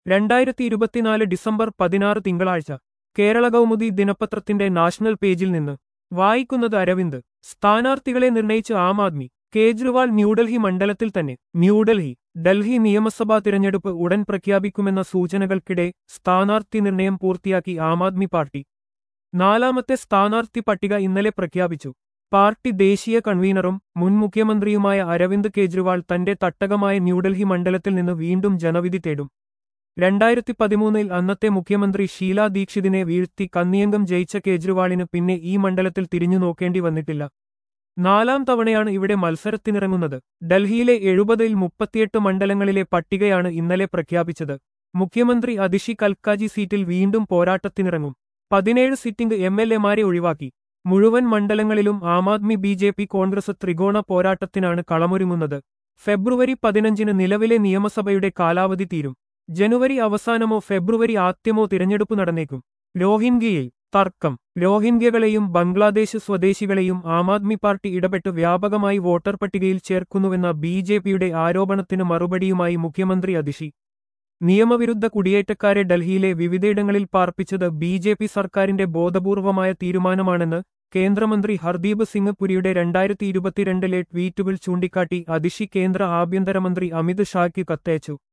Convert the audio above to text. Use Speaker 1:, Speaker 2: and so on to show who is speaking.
Speaker 1: രണ്ടായിരത്തി ഇരുപത്തിനാല് ഡിസംബർ പതിനാറ് തിങ്കളാഴ്ച കേരള കൗമുദി ദിനപത്രത്തിന്റെ നാഷണൽ പേജിൽ നിന്ന് വായിക്കുന്നത് അരവിന്ദ് സ്ഥാനാർത്ഥികളെ നിർണയിച്ച് ആം ആദ്മി കേജ്രിവാൾ ന്യൂഡൽഹി മണ്ഡലത്തിൽ തന്നെ ന്യൂഡൽഹി ഡൽഹി നിയമസഭാ തിരഞ്ഞെടുപ്പ് ഉടൻ പ്രഖ്യാപിക്കുമെന്ന സൂചനകൾക്കിടെ സ്ഥാനാർത്ഥി നിർണയം പൂർത്തിയാക്കി ആം ആദ്മി പാർട്ടി നാലാമത്തെ സ്ഥാനാർത്ഥി പട്ടിക ഇന്നലെ പ്രഖ്യാപിച്ചു പാർട്ടി ദേശീയ കൺവീനറും മുൻ മുഖ്യമന്ത്രിയുമായ അരവിന്ദ് കെജ്രിവാൾ തന്റെ തട്ടകമായ ന്യൂഡൽഹി മണ്ഡലത്തിൽ നിന്ന് വീണ്ടും ജനവിധി തേടും രണ്ടായിരത്തി പതിമൂന്നിൽ അന്നത്തെ മുഖ്യമന്ത്രി ഷീല ദീക്ഷിതിനെ വീഴ്ത്തി കന്നിയംഗം ജയിച്ച കേജ്രിവാളിന് പിന്നെ ഈ മണ്ഡലത്തിൽ തിരിഞ്ഞു നോക്കേണ്ടി വന്നിട്ടില്ല നാലാം തവണയാണ് ഇവിടെ മത്സരത്തിനിറങ്ങുന്നത് ഡൽഹിയിലെ എഴുപതിൽ മുപ്പത്തിയെട്ട് മണ്ഡലങ്ങളിലെ പട്ടികയാണ് ഇന്നലെ പ്രഖ്യാപിച്ചത് മുഖ്യമന്ത്രി അതിഷി കൽക്കാജി സീറ്റിൽ വീണ്ടും പോരാട്ടത്തിനിറങ്ങും പതിനേഴ് സിറ്റിംഗ് എം എൽ എമാരെ ഒഴിവാക്കി മുഴുവൻ മണ്ഡലങ്ങളിലും Aam Aadmi B J P Congress ത്രികോണ പോരാട്ടത്തിനാണ് കളമൊരുങ്ങുന്നത് ഫെബ്രുവരി പതിനഞ്ചിന് നിലവിലെ നിയമസഭയുടെ കാലാവധി തീരും ജനുവരി അവസാനമോ ഫെബ്രുവരി ആദ്യമോ തിരഞ്ഞെടുപ്പ് നടന്നേക്കും രോഹിംഗ്യയിൽ തർക്കം രോഹിംഗ്യകളെയും ബംഗ്ലാദേശ് സ്വദേശികളെയും ആം ആദ്മി പാർട്ടി ഇടപെട്ട് വ്യാപകമായി വോട്ടർ പട്ടികയിൽ ചേർക്കുന്നുവെന്ന ബി ജെ പിയുടെ ആരോപണത്തിന് മറുപടിയുമായി മുഖ്യമന്ത്രി അതിഷി നിയമവിരുദ്ധ കുടിയേറ്റക്കാരെ ഡൽഹിയിലെ വിവിധയിടങ്ങളിൽ പാർപ്പിച്ചത് ബി ജെ പി സർക്കാരിന്റെ ബോധപൂർവമായ തീരുമാനമാണെന്ന് കേന്ദ്രമന്ത്രി ഹർദീപ് സിംഗ് പുരിയുടെ രണ്ടായിരത്തി ഇരുപത്തിരണ്ടിലെ ട്വീറ്റുകൾ ചൂണ്ടിക്കാട്ടി അതിഷി കേന്ദ്ര ആഭ്യന്തരമന്ത്രി അമിത് ഷായ്ക്ക് കത്തയച്ചു